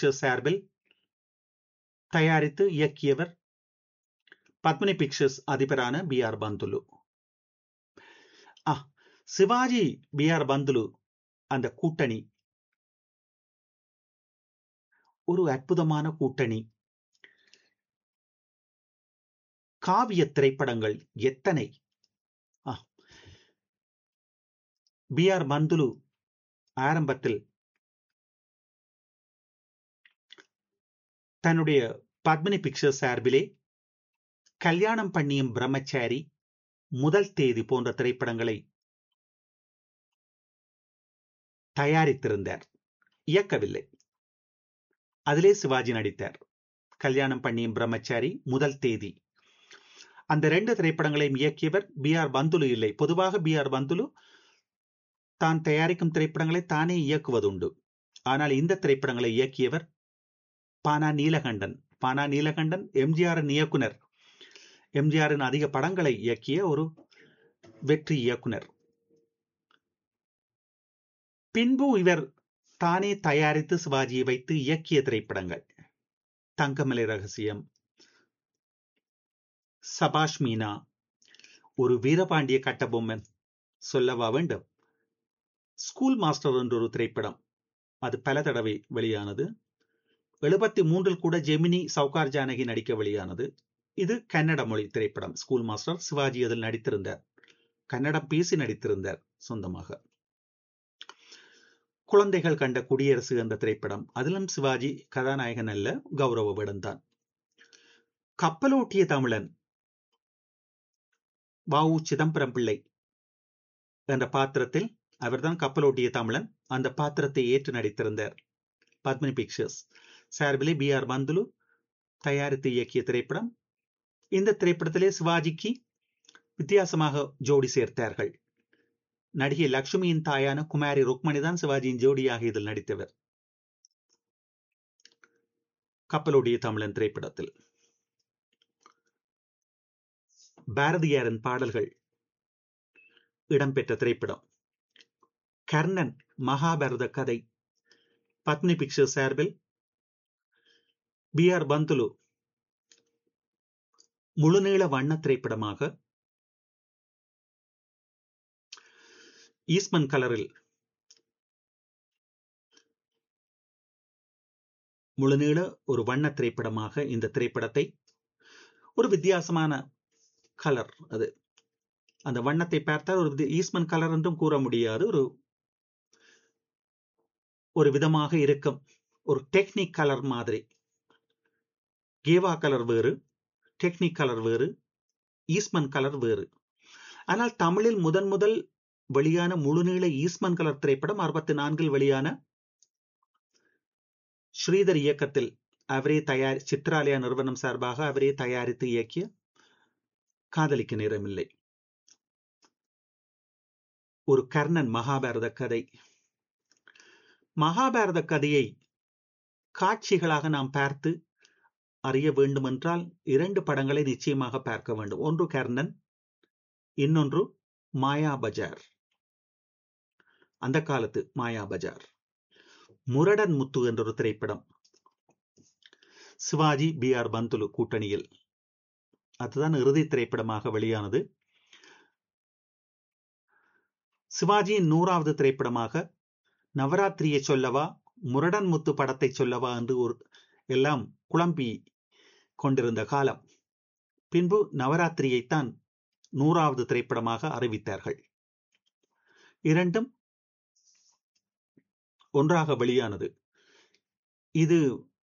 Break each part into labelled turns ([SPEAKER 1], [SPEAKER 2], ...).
[SPEAKER 1] pictures சார்பில் தயாரித்து இயக்கியவர் பத்மினி பிக்சர்ஸ் அதிபரான பி ஆர் பந்துலு ஆ சிவாஜி பி ஆர் பந்துலு அந்த கூட்டணி ஒரு அற்புதமான கூட்டணி காவிய திரைப்படங்கள் எத்தனை பி ஆர் பந்துலு ஆரம்பத்தில் தன்னுடைய பத்மினி பிக்சர்ஸ் சார்பிலே கல்யாணம் பண்ணியும் பிரம்மச்சாரி முதல் தேதி போன்ற திரைப்படங்களை தயாரித்திருந்தார் இயக்கவில்லை அதிலே சிவாஜி நடித்தார் கல்யாணம் பண்ணியும் பிரம்மச்சாரி முதல் தேதி அந்த ரெண்டு திரைப்படங்களையும் இயக்கியவர் பி ஆர் பந்துலு இல்லை பொதுவாக பி ஆர் பந்துலு தான் தயாரிக்கும் திரைப்படங்களை தானே இயக்குவதுண்டு ஆனால் இந்த திரைப்படங்களை இயக்கியவர் பானா நீலகண்டன் பானா நீலகண்டன் எம்ஜிஆரின் இயக்குனர் எம்ஜிஆரின் அதிக படங்களை இயக்கிய ஒரு வெற்றி இயக்குனர் பின்பு இவர் தானே தயாரித்து சிவாஜியை வைத்து இயக்கிய திரைப்படங்கள் தங்கமலை ரகசியம் சபாஷ் மீனா ஒரு வீரபாண்டிய கட்டபொம்மன் சொல்லவா வேண்டும் ஸ்கூல் மாஸ்டர் என்ற ஒரு திரைப்படம் அது பல தடவை வெளியானது எழுபத்தி மூன்றில் கூட ஜெமினி சவுகார் ஜானகி நடிக்க வெளியானது இது கன்னட மொழி திரைப்படம் ஸ்கூல் மாஸ்டர் சிவாஜி அதில் நடித்திருந்தார் கன்னடம் பேசி நடித்திருந்தார் சொந்தமாக குழந்தைகள் கண்ட குடியரசு என்ற திரைப்படம் அதிலும் சிவாஜி கதாநாயகன் அல்ல கௌரவ வேடம்தான் கப்பலோட்டிய தமிழன் வாவு சிதம்பரம் பிள்ளை என்ற பாத்திரத்தில் அவர்தான் கப்பலோட்டிய தமிழன் அந்த பாத்திரத்தை ஏற்று நடித்திருந்தார் பத்மினி பிக்சர்ஸ் சார்பிலே பி ஆர் பந்துலு தயாரித்து இயக்கிய திரைப்படம் இந்த திரைப்படத்திலே சிவாஜிக்கு வித்தியாசமாக ஜோடி சேர்த்தார்கள் நடிகை லட்சுமியின் தாயான குமாரி ருக்மணி தான் சிவாஜியின் ஜோடியாக இதில் நடித்தவர் கப்பலோடிய தமிழன் திரைப்படத்தில் பாரதியாரின் பாடல்கள் இடம்பெற்ற திரைப்படம் கர்ணன் மகாபாரத கதை பத்னி பிக்சர் சார்பில் பி ஆர் பந்துலு முழுநீள வண்ண திரைப்படமாக ஈஸ்மன் கலரில் முழுநீள ஒரு வண்ண திரைப்படமாக இந்த திரைப்படத்தை ஒரு வித்தியாசமான கலர் அது அந்த வண்ணத்தை பார்த்தால் ஒரு ஈஸ்மன் கலர் என்றும் கூற முடியாது ஒரு ஒரு விதமாக இருக்கும் ஒரு டெக்னிக் கலர் மாதிரி கேவா கலர் வேறு டெக்னிக் கலர் வேறு ஈஸ்மன் கலர் வேறு ஆனால் தமிழில் முதன் முதல் வெளியான முழுநீள ஈஸ்மன் கலர் திரைப்படம் அறுபத்தி நான்கில் வெளியான ஸ்ரீதர் இயக்கத்தில் அவரே தயார் சித்ராலயா நிறுவனம் சார்பாக அவரே தயாரித்து இயக்கிய காதலிக்க நேரமில்லை ஒரு கர்ணன் மகாபாரத கதை மகாபாரத கதையை காட்சிகளாக நாம் பார்த்து அறிய வேண்டுமென்றால் இரண்டு படங்களை நிச்சயமாக பார்க்க வேண்டும் ஒன்று கர்ணன் இன்னொன்று மாயா பஜார் அந்த காலத்து மாயா பஜார் முரடன் முத்து என்ற ஒரு திரைப்படம் சிவாஜி பி ஆர் பந்துலு கூட்டணியில் அதுதான் இறுதி திரைப்படமாக வெளியானது சிவாஜியின் நூறாவது திரைப்படமாக நவராத்திரியை சொல்லவா முரடன் முத்து படத்தை சொல்லவா என்று ஒரு எல்லாம் குழம்பி கொண்டிருந்த காலம் பின்பு நவராத்திரியைத்தான் நூறாவது திரைப்படமாக அறிவித்தார்கள் இரண்டும் ஒன்றாக வெளியானது இது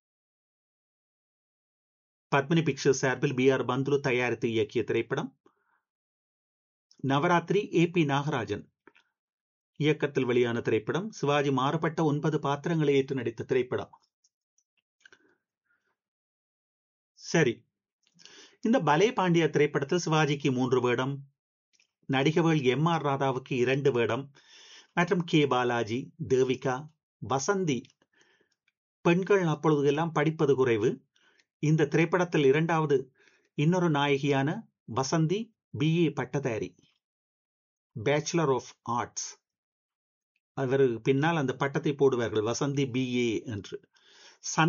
[SPEAKER 1] பத்மினி பிக்சர்ஸ் சார்பில் பி ஆர் பந்துலு தயாரித்து இயக்கிய திரைப்படம் நவராத்திரி ஏ பி நாகராஜன் இயக்கத்தில் வெளியான திரைப்படம் சிவாஜி மாறுபட்ட ஒன்பது பாத்திரங்களை ஏற்று நடித்த திரைப்படம் சரி இந்த பலே பாண்டிய திரைப்படத்தில் சிவாஜிக்கு மூன்று வேடம் நடிகவேள் எம் ஆர் ராதாவுக்கு இரண்டு வேடம் மற்றும் கே பாலாஜி தேவிகா வசந்தி பெண்கள் அப்பொழுது எல்லாம் படிப்பது குறைவு இந்த திரைப்படத்தில் இரண்டாவது இன்னொரு நாயகியான வசந்தி பிஏ பட்டதாரி பேச்சுலர் ஆஃப் ஆர்ட்ஸ் அவர் பின்னால் அந்த பட்டத்தை போடுவார்கள் வசந்தி பிஏ என்று